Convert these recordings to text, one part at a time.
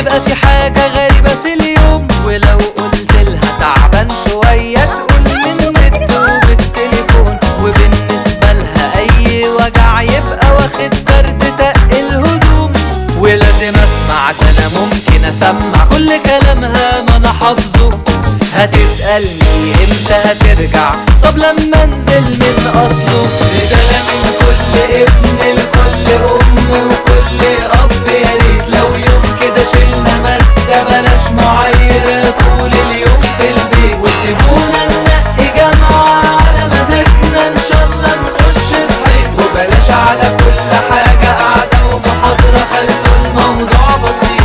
يبقى في حاجة غريبة في اليوم ولو قلت لها تعبان شوية تقول من النت وبالتليفون وبالنسبة لها أي وجع يبقى واخد برد تق الهدوم ولازم اسمع ده انا ممكن اسمع كل كلامها ما انا حافظه هتسألني امتى هترجع طب لما انزل من اصله رسالة من كل ابن لكل ام وكل اب يا ريت لو يوم كده شلنا مادة بلاش معايرة طول اليوم في البيت وسيبونا ننقي جامعة على مزاجنا ان شاء الله نخش في حيط وبلاش على كل حاجة قاعدة ومحاضرة خلوا الموضوع بسيط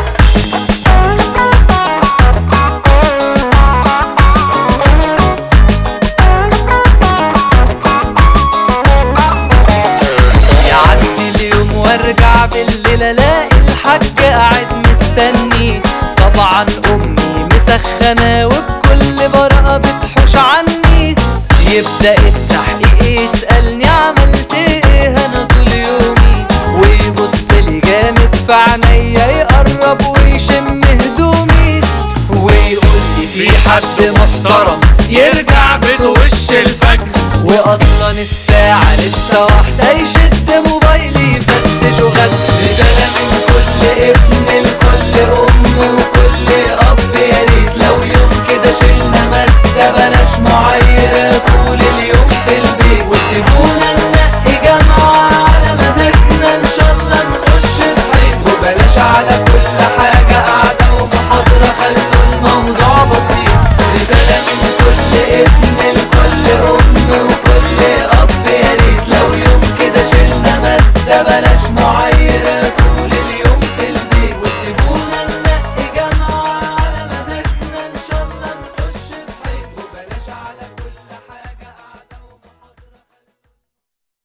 يعدي اليوم وارجع بالليل الاقي الحاج قاعد مستني طبعا امي مسخنه وبكل براءه بتحوش عني يبدا التحقيق يسالني عملت ايه انا طول يومي ويبص لي جامد في عينيا يقرب ويشم هدومي ويقول لي في حد محترم يرجع بيته وش الفجر واصلا الست